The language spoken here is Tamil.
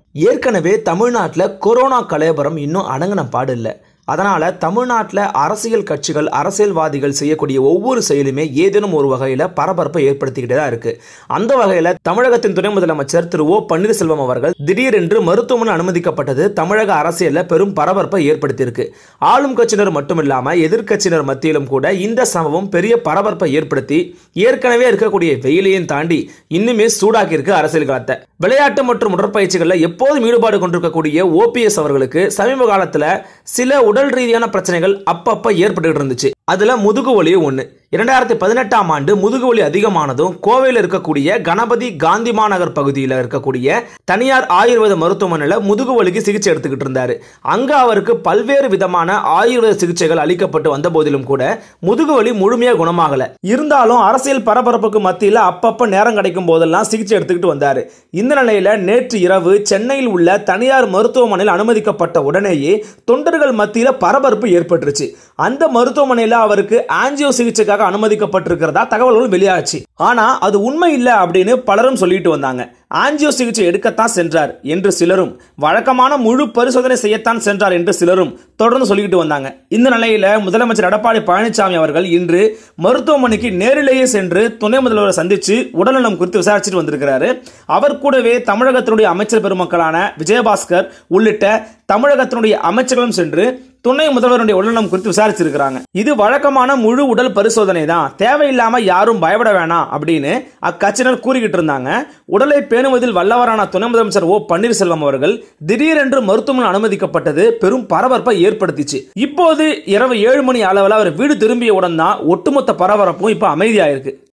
ஏற்கனவே தமிழ்நாட்டில் கொரோனா கலேபரம் இன்னும் அடங்கின பாடு இல்லை அதனால் தமிழ்நாட்டில் அரசியல் கட்சிகள் அரசியல்வாதிகள் செய்யக்கூடிய ஒவ்வொரு செயலுமே ஏதேனும் ஒரு வகையில் பரபரப்பை ஏற்படுத்திக்கிட்டே தான் இருக்குது அந்த வகையில் தமிழகத்தின் துணை முதலமைச்சர் திரு ஓ பன்னீர்செல்வம் அவர்கள் திடீரென்று மருத்துவமனை அனுமதிக்கப்பட்டது தமிழக அரசியலில் பெரும் பரபரப்பை ஏற்படுத்தியிருக்கு ஆளும் கட்சியினர் மட்டுமில்லாமல் எதிர்க்கட்சியினர் மத்தியிலும் கூட இந்த சம்பவம் பெரிய பரபரப்பை ஏற்படுத்தி ஏற்கனவே இருக்கக்கூடிய வெயிலையும் தாண்டி இன்னுமே சூடாக்கியிருக்கு அரசியல் காலத்தை விளையாட்டு மற்றும் உடற்பயிற்சிகளில் எப்போதும் ஈடுபாடு கொண்டிருக்கக்கூடிய ஓபிஎஸ் அவர்களுக்கு சமீப காலத்தில் சில உடல் ரீதியான பிரச்சனைகள் அப்பப்ப ஏற்பட்டு இருந்துச்சு அதுல முதுகு வலியும் ஒன்று இரண்டாயிரத்தி பதினெட்டாம் ஆண்டு முதுகு வலி அதிகமானதும் கோவையில் இருக்கக்கூடிய கணபதி காந்தி மாநகர் பகுதியில் இருக்கக்கூடிய தனியார் ஆயுர்வேத மருத்துவமனையில் முதுகு வலிக்கு சிகிச்சை எடுத்துக்கிட்டு இருந்தாரு அங்க அவருக்கு பல்வேறு விதமான ஆயுர்வேத சிகிச்சைகள் அளிக்கப்பட்டு வந்த போதிலும் கூட முதுகு வலி முழுமையாக குணமாகல இருந்தாலும் அரசியல் பரபரப்புக்கு மத்தியில் அப்பப்ப நேரம் கிடைக்கும் போதெல்லாம் சிகிச்சை எடுத்துக்கிட்டு வந்தாரு இந்த நிலையில நேற்று இரவு சென்னையில் உள்ள தனியார் மருத்துவமனையில் அனுமதிக்கப்பட்ட உடனேயே தொண்டர்கள் மத்தியில் பரபரப்பு ஏற்பட்டுருச்சு அந்த மருத்துவமனையில் அவருக்கு ஆஞ்சியோ சிகிச்சைக்காக அனுமதிக்கப்பட்டிருக்கிறதா தகவல்கள் வெளியாச்சு ஆனா அது உண்மை இல்லை அப்படின்னு பலரும் சொல்லிட்டு வந்தாங்க ஆஞ்சியோ சிகிச்சை எடுக்கத்தான் சென்றார் என்று சிலரும் வழக்கமான முழு பரிசோதனை செய்யத்தான் சென்றார் என்று சிலரும் தொடர்ந்து சொல்லிக்கிட்டு வந்தாங்க இந்த நிலையில முதலமைச்சர் எடப்பாடி பழனிசாமி அவர்கள் இன்று மருத்துவமனைக்கு நேரிலேயே சென்று துணை முதல்வரை சந்திச்சு உடல்நலம் குறித்து விசாரிச்சுட்டு வந்திருக்கிறாரு அவர் கூடவே தமிழகத்தினுடைய அமைச்சர் பெருமக்களான விஜயபாஸ்கர் உள்ளிட்ட தமிழகத்தினுடைய அமைச்சர்களும் சென்று துணை முதல்வருடைய உடல்நலம் குறித்து விசாரிச்சிருக்கிறாங்க இது வழக்கமான முழு உடல் பரிசோதனை தான் தேவையில்லாம யாரும் பயப்பட வேணாம் அப்படின்னு அக்கட்சியினர் கூறிக்கிட்டு இருந்தாங்க உடலை பேணுவதில் வல்லவரான துணை முதலமைச்சர் ஓ பன்னீர்செல்வம் அவர்கள் திடீரென்று மருத்துவமனை அனுமதிக்கப்பட்டது பெரும் பரபரப்பை ஏற்படுத்திச்சு இப்போது இரவு ஏழு மணி அளவில் அவர் வீடு திரும்பியவுடன் தான் ஒட்டுமொத்த பரபரப்பும் இப்போ அமைதியாயிருக்கு